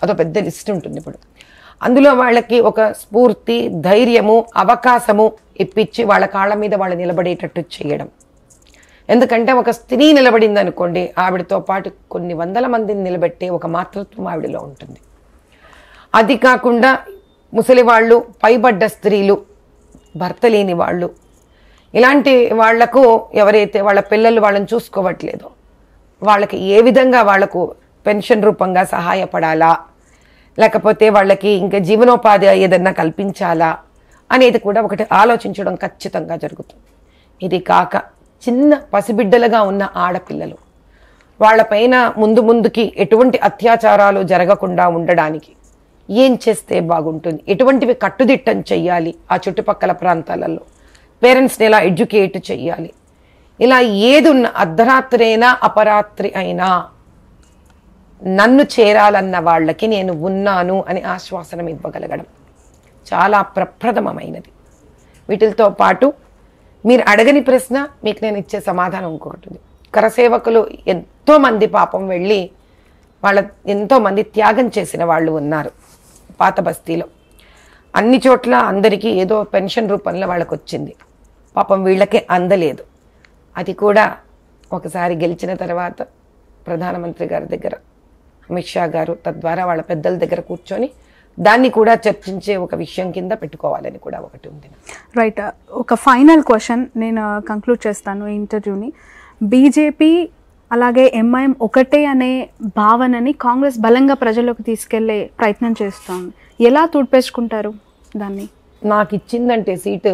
అదో పెద్ద లిస్ట్ ఉంటుంది ఇప్పుడు అందులో వాళ్ళకి ఒక స్ఫూర్తి ధైర్యము అవకాశము ఇప్పించి వాళ్ళ కాళ్ళ మీద వాళ్ళు నిలబడేటట్టు చేయడం ఎందుకంటే ఒక స్త్రీ నిలబడింది అనుకోండి ఆవిడతో పాటు కొన్ని వందల మందిని నిలబెట్టే ఒక మాతృత్వం ఆవిడలో ఉంటుంది అది కాకుండా ముసలి వాళ్ళు పైబడ్డ స్త్రీలు భర్త లేని వాళ్ళు ఇలాంటి వాళ్లకు ఎవరైతే వాళ్ళ పిల్లలు వాళ్ళని చూసుకోవట్లేదో వాళ్ళకి ఏ విధంగా వాళ్లకు పెన్షన్ రూపంగా సహాయపడాలా లేకపోతే వాళ్ళకి ఇంకా జీవనోపాధి ఏదన్నా కల్పించాలా అనేది కూడా ఒకటి ఆలోచించడం ఖచ్చితంగా జరుగుతుంది ఇది కాక చిన్న పసిబిడ్డలుగా ఉన్న ఆడపిల్లలు వాళ్ళపైన ముందు ముందుకి ఎటువంటి అత్యాచారాలు జరగకుండా ఉండడానికి ఏం చేస్తే బాగుంటుంది ఎటువంటివి కట్టుదిట్టం చెయ్యాలి ఆ చుట్టుపక్కల ప్రాంతాలలో పేరెంట్స్ని ఎలా ఎడ్యుకేట్ చెయ్యాలి ఇలా ఏది ఉన్న అర్ధరాత్రైనా అపరాత్రి అయినా నన్ను చేరాలన్న వాళ్ళకి నేను ఉన్నాను అని ఆశ్వాసనం ఇవ్వగలగడం చాలా ప్రప్రథమమైనది వీటితో పాటు మీరు అడగని ప్రశ్న మీకు నేను ఇచ్చే సమాధానం ఇంకొకటి ఉంది కరసేవకులు ఎంతో మంది పాపం వెళ్ళి వాళ్ళ ఎంతో మంది త్యాగం చేసిన వాళ్ళు ఉన్నారు పాత బస్తీలో అన్ని చోట్ల అందరికీ ఏదో పెన్షన్ రూపంలో వాళ్ళకి వచ్చింది పాపం వీళ్ళకే అందలేదు అది కూడా ఒకసారి గెలిచిన తర్వాత ప్రధానమంత్రి గారి దగ్గర అమిత్ షా గారు తద్వారా వాళ్ళ పెద్దల దగ్గర కూర్చొని దాన్ని కూడా చర్చించే ఒక విషయం కింద పెట్టుకోవాలని కూడా ఒకటి ఉంది రైట్ ఒక ఫైనల్ క్వశ్చన్ నేను కంక్లూడ్ చేస్తాను ఈ ఇంటర్వ్యూని బీజేపీ అలాగే ఎంఐఎం ఒకటే అనే భావనని కాంగ్రెస్ బలంగా ప్రజల్లోకి తీసుకెళ్లే ప్రయత్నం చేస్తోంది ఎలా తుడిపేసుకుంటారు దాన్ని నాకు ఇచ్చిందంటే సీటు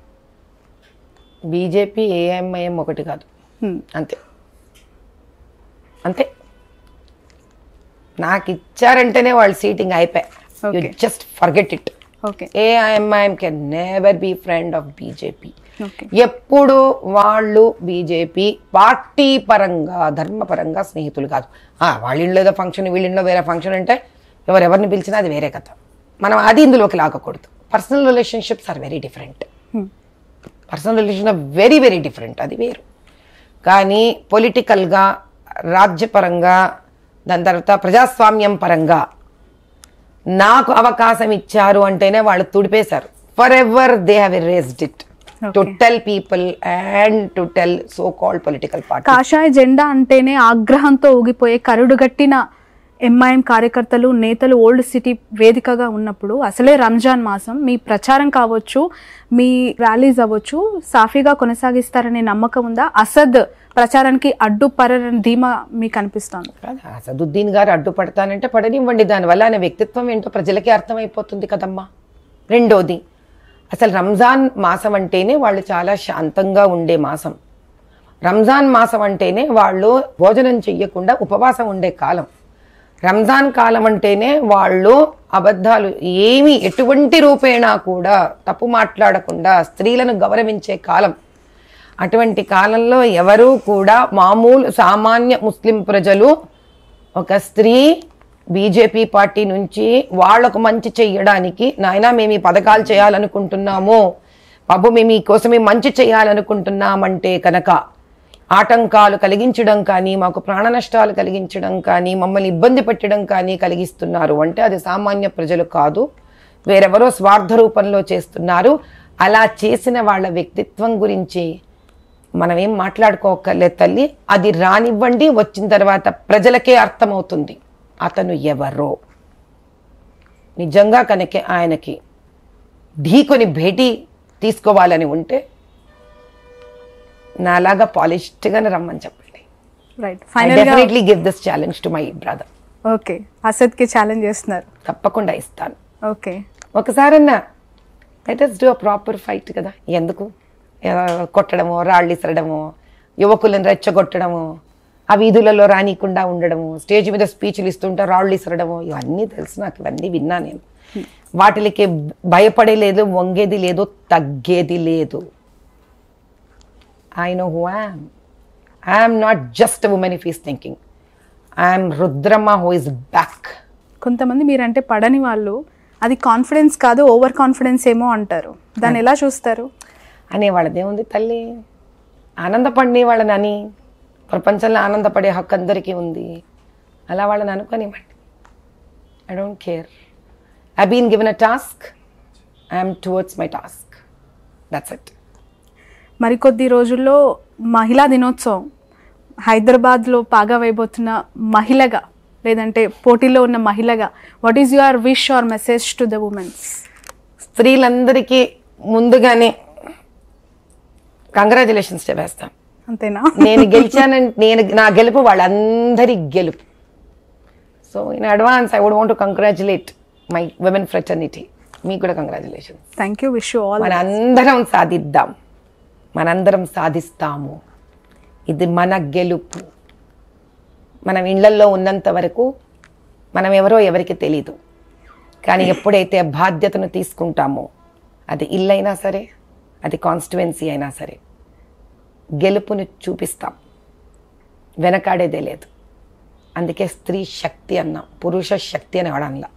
బీజేపీ ఏఎంఐఎం ఒకటి కాదు హ్మ్. అంతే అంతే నాకు ఇచ్చారంటేనే వాళ్ళు సీటింగ్ అయిపోయి you Okay. Just forget it okay AIMIM can never be friend of BJP okay ఎప్పుడు వాళ్ళు బీజేపీ పార్టీ పరంగా ధర్మపరంగా స్నేహితులు కాదు ఆ, వాళ్ళ ఇంట్లో ఏదో ఫంక్షన్ వీళ్ళ ఇంట్లో వేరే ఫంక్షన్ అంటే ఎవరెవరిని పిలిచినా అది వేరే కథ మనం అది ఇందులోకి లాగకూడదు personal relationships are very different hmm. Personal relation are very very different అది వేరు కానీ పొలిటికల్గా రాజ్యపరంగా దాని తర్వాత ప్రజాస్వామ్యం పరంగా నాకు అవకాశం ఇచ్చారు అంటేనే వాళ్ళు తుడిపేశారు for ever they have erased it to Okay. Tell people and to tell so called political party కాషాయ జెండా అంటేనే ఆగ్రహంతో ఊగిపోయే కరుడుగట్టిన ఎంఐఎం కార్యకర్తలు నేతలు ఓల్డ్ సిటీ వేదికగా ఉన్నప్పుడు అసలే రంజాన్ మాసం మీ ప్రచారం కావచ్చు మీ ర్యాలీస్ అవ్వచ్చు సాఫీగా కొనసాగిస్తారనే నమ్మకం ఉందా అసద్ ప్రచారానికి అడ్డుపరని ధీమా మీకు అనిపిస్తోంది కాదు, అసదుద్దీన్ గారు అడ్డుపడతానంటే పడనివ్వండి దానివల్ల ఆయన వ్యక్తిత్వం ఏంటో ప్రజలకే అర్థమైపోతుంది కదమ్మా రెండోది అసలు రంజాన్ మాసం అంటేనే వాళ్ళు చాలా శాంతంగా ఉండే మాసం రంజాన్ మాసం అంటేనే వాళ్ళు భోజనం చెయ్యకుండా ఉపవాసం ఉండే కాలం రంజాన్ కాలం అంటేనే వాళ్ళు అబద్ధాలు ఏమి ఎటువంటి రూపేణా కూడా తప్పు మాట్లాడకుండా స్త్రీలను గౌరవించే కాలం అటువంటి కాలంలో ఎవరూ కూడా మామూలు సామాన్య ముస్లిం ప్రజలు ఒక స్త్రీ బీజేపీ పార్టీ నుంచి వాళ్లకు మంచి చెయ్యడానికి నాయనా మేము ఈ పథకాలు చేయాలనుకుంటున్నాము బాబు మేము ఈ కోసమే మంచి చేయాలనుకుంటున్నామంటే కనుక ఆటంకాలు కలిగించడం కానీ మాకు ప్రాణ నష్టాలు కలిగించడం కానీ మమ్మల్ని ఇబ్బంది పెట్టడం కానీ కలిగిస్తున్నారు అంటే అది సామాన్య ప్రజలు కాదు వేరెవరో స్వార్థ రూపంలో చేస్తున్నారు అలా చేసిన వాళ్ళ వ్యక్తిత్వం గురించి మనం ఏం మాట్లాడుకోకర్లేదు తల్లి అది రానివ్వండి వచ్చిన తర్వాత ప్రజలకే అర్థమవుతుంది అతను ఎవరో నిజంగా కనుక ఆయనకి ఢీకొని భేటీ తీసుకోవాలని ఉంటే నాలాగా పాలిష్డ్గానే రమ్మని చెప్పండి రైట్ ఐ ఫైనల్ గా definitely give this challenge to my brother okay అసద్కి ఛాలెంజ్ చేస్తున్నారు తప్పకుండా ఇస్తాను ఓకే ఒకసారన్నా let's do a proper fight కదా ఎందుకు ఆ, కొట్టడమో రాళ్ళు ఇసరడమో యువకులను రెచ్చగొట్టడము ఆ వీధులలో రానికుండా ఉండడము స్టేజ్ మీద స్పీచ్లు ఇస్తుంటే రాళ్ళు ఇసరడము ఇవన్నీ తెలుసు నాకు ఇవన్నీ విన్నా నేను వాటికి భయపడేలేదు వంగేది లేదు తగ్గేది లేదు I know who I'm I'm not just women if is thinking I'm Rudramma who is back కొంతమంది మీరంటే పడని వాళ్ళు అది కాన్ఫిడెన్స్ కాదు ఓవర్ కాన్ఫిడెన్స్ ఏమో అంటారు దాన్ని ఎలా చూస్తారు అనే వాళ్ళదేముంది తల్లి ఆనందపడి వాళ్ళని అని ప్రపంచంలో ఆనందపడే హక్కు అందరికీ ఉంది అలా వాళ్ళని అనుకోనివ్వండి I don't care I been given a task I'm towards my task that's it మరికొద్ది రోజుల్లో మహిళా దినోత్సవం హైదరాబాద్లో పాగా వేయబోతున్న మహిళగా లేదంటే పోటీలో ఉన్న మహిళగా what is your wish or message to the womens స్త్రీలందరికీ ముందుగానే కంగ్రాచులేషన్స్ చెప్పేస్తాం అంతేనా నేను గెలిచానంటే నేను నా గెలుపు వాళ్ళందరి గెలుపు so in advance I would want to congratulate my women fraternity మీకు కూడా congratulation thank you wish you all మన అందరం సాధిద్దాం మనందరం సాధిస్తాము ఇది మన గెలుపు మనం ఇళ్లల్లో ఉన్నంత వరకు మనం ఎవరో ఎవరికి తెలీదు కానీ ఎప్పుడైతే బాధ్యతను తీసుకుంటామో అది ఇల్లైనా సరే అది కాన్స్టిట్యువెన్సీ అయినా సరే గెలుపుని చూపిస్తాం వెనకాడేదే లేదు అందుకే స్త్రీ శక్తి అన్నాం పురుష శక్తి అని అనడంలా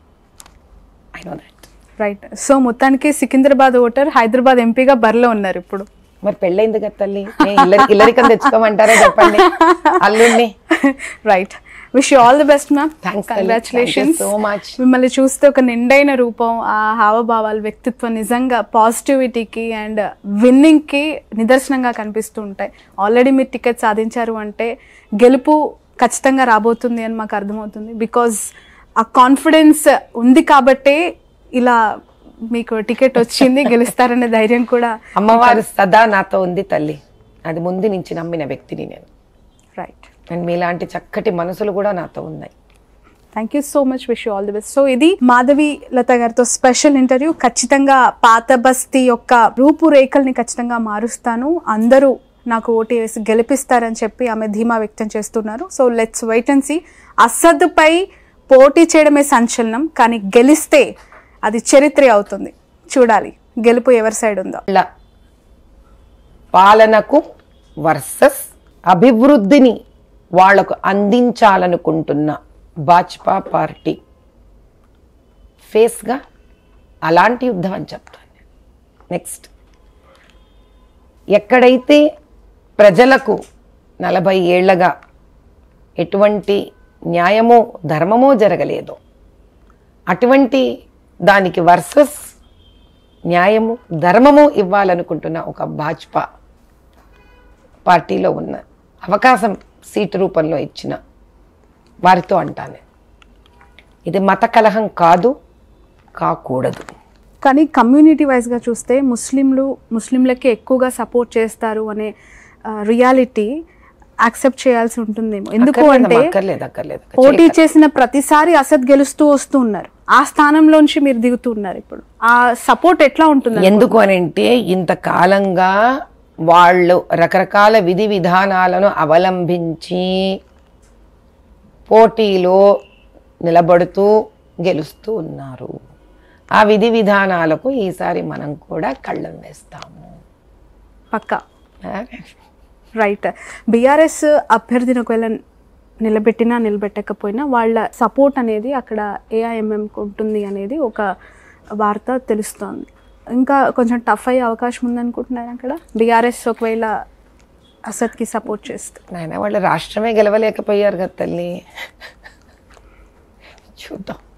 I know that right so మొత్తానికి సికింద్రాబాద్ ఓటర్ హైదరాబాద్ ఎంపీగా బరిలో ఉన్నారు ఇప్పుడు మరి పెళ్ళైంది కదా తల్లి ఏ ఇల్లరి ఇల్లరికం తెచ్చుకోమంటారా చెప్పండి అల్లుడిని right wish you all the best ma'am Thanks, Tali. Congratulations Thank you so much. మిమ్మల్ని చూస్తే ఒక నిండైన రూపం ఆ హావభావాలు వ్యక్తిత్వం నిజంగా పాజిటివిటీకి అండ్ విన్నింగ్కి నిదర్శనంగా కనిపిస్తూ ఉంటాయి ఆల్రెడీ మీరు టికెట్ సాధించారు అంటే గెలుపు ఖచ్చితంగా రాబోతుంది అని మాకు అర్థమవుతుంది బికాజ్ ఆ కాన్ఫిడెన్స్ ఉంది కాబట్టే ఇలా మీకు టికెట్ వచ్చింది గెలుస్తారనే ధైర్యం కూడా అమ్మవారు సదా నాతో ఉంది తల్లి అది ముందు నుంచి నమ్మిన వ్యక్తిని నేను రైట్ అండ్ మీలాంటి చక్కటి మనసులు కూడా నాతో ఉన్నాయి thank you so much wish all the best so ఇది మాధవి లత గారితో స్పెషల్ ఇంటర్వ్యూ ఖచ్చితంగా పాత బస్తీ యొక్క రూపురేఖల్ని ఖచ్చితంగా మారుస్తాను అందరూ నాకు ఓటు వేసి గెలిపిస్తారని చెప్పి ఆమె ధీమా వ్యక్తం చేస్తున్నారు so let's wait and see అసద్పై పోటీ చేయడమే సంచలనం కానీ గెలిస్తే అది చరిత్ర అవుతుంది చూడాలి గెలుపు ఎవరి సైడ్ ఉందో వాళ్ళ పాలనకు వర్సెస్ అభివృద్ధిని వాళ్లకు అందించాలనుకుంటున్న భాజపా పార్టీ ఫేస్గా అలాంటి యుద్ధం అని చెప్తాను నెక్స్ట్ ఎక్కడైతే ప్రజలకు నలభై ఏళ్లగా ఎటువంటి న్యాయమో ధర్మమో జరగలేదో అటువంటి దానికి వర్సెస్ న్యాయము ధర్మము ఇవ్వాలనుకుంటున్న ఒక భాజపా పార్టీలో ఉన్న అవకాశం సీటు రూపంలో ఇచ్చిన వారితో అంటాను ఇది మత కలహం కాదు కాకూడదు కానీ కమ్యూనిటీ వైజ్గా చూస్తే ముస్లింలు ముస్లింలకి ఎక్కువగా సపోర్ట్ చేస్తారు అనే రియాలిటీ యాక్సెప్ట్ చేయాల్సి ఉంటుందేమో ఎందుకు అంటే అక్కర్లేదమ్మా, అక్కర్లేదు అక్కర్లేదు పోటీ చేసిన ప్రతిసారి అసద్ గెలుస్తూ వస్తూ ఉన్నారు ఆ స్థానంలోంచి మీరు దిగుతూ ఉన్నారు ఇప్పుడు ఆ సపోర్ట్ ఎట్లా ఉంటుంది ఎందుకు అని అంటే ఇంతకాలంగా వాళ్ళు రకరకాల విధి విధానాలను అవలంబించి పోటీలో నిలబడుతూ గెలుస్తూ ఉన్నారు ఆ విధి విధానాలకు ఈసారి మనం కూడా కళ్ళం వేస్తాము పక్క రైట్ బీఆర్ఎస్ అభ్యర్థిని ఒకవేళ నిలబెట్టినా నిలబెట్టకపోయినా వాళ్ళ సపోర్ట్ అనేది అక్కడ ఏఐఎంఎంకి ఉంటుంది అనేది ఒక వార్త తెలుస్తోంది ఇంకా కొంచెం టఫ్ అయ్యే అవకాశం ఉందనుకుంటున్నారు అక్కడ బీఆర్ఎస్ ఒకవేళ అసద్కి సపోర్ట్ చేస్తే నాయన వాళ్ళు రాష్ట్రమే గెలవలేకపోయారు కదా తల్లి చూద్దాం